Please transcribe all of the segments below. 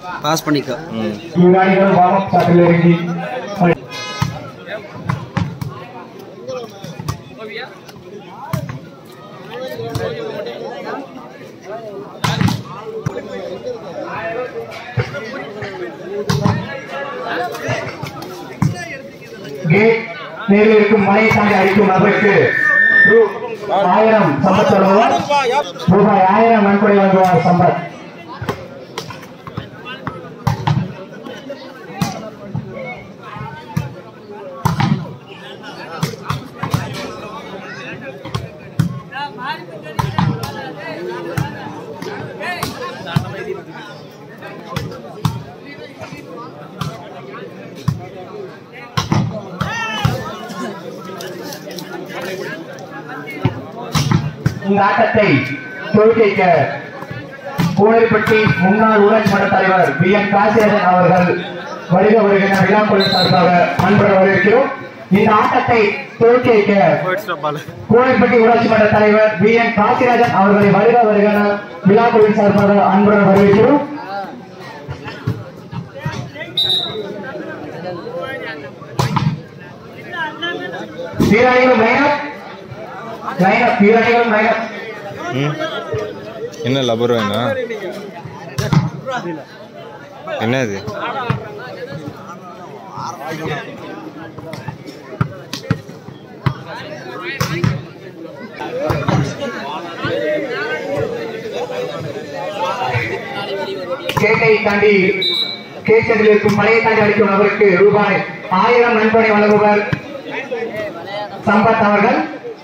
pass பண்ணிக்கோ ம் இரு அணிகளும் வார்ம் சாட்டில் இறங்கி கேட் நேரில் இருக்கும் மலையை தாண்டி அடிக்கும் நபருக்கு ரூ- ஆயிரம் சம்பத் வழங்குவார் ரூபாய் ஆயிரம் நன்கொடை வழங்குவார் சம்பத் இந்த ஆட்டத்தை துவக்கிக்க கோயில்பட்டி முன்னாள் ஊராட்சி மன்ற தலைவர் பி என் காசிராஜன் அவர்கள் வருக வருகின்ற விழாக்குழு சார்பாக அன்புடன் வரவேற்கிறோம் இந்த ஆட்டத்தை துவக்கிக்க கோயில்பட்டி ஊராட்சி மன்ற தலைவர் பி என் காசிராஜன் அவர்களை வருக வருகிற விழாக்குழு சார்பாக அன்புடன் வரவேற்கிறோம் வீராணிகளும் லைனப் லைனப் வீராணிகளும் லைனப் ம் என்ன லப்பர் வேணா என்ன இது கேட்டை தாண்டி கேட்டதில் இருக்கும் மலையை தாண்டி அடிக்கும் நபருக்கு ரூபாய் ஆயிரம் நன்கொடை வழங்குவர் சம்பத் அவர்கள்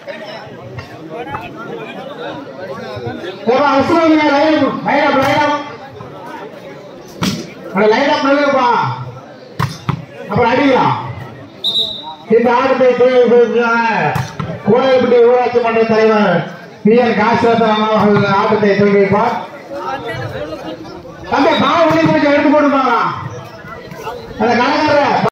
அப்புறம் அடிக்கலாம் இந்த ஆட்டத்தை கோயில்பட்டி ஊராட்சி மன்ற தலைவர் பி என் காசிராசன் அவர்கள் ஆட்டத்தை துவக்கி வைப்பார் தம்பி பாவ வெளியே கொஞ்சம் எடுத்து போட்டு பாக்கலாம் அந்த கடைக்காரர்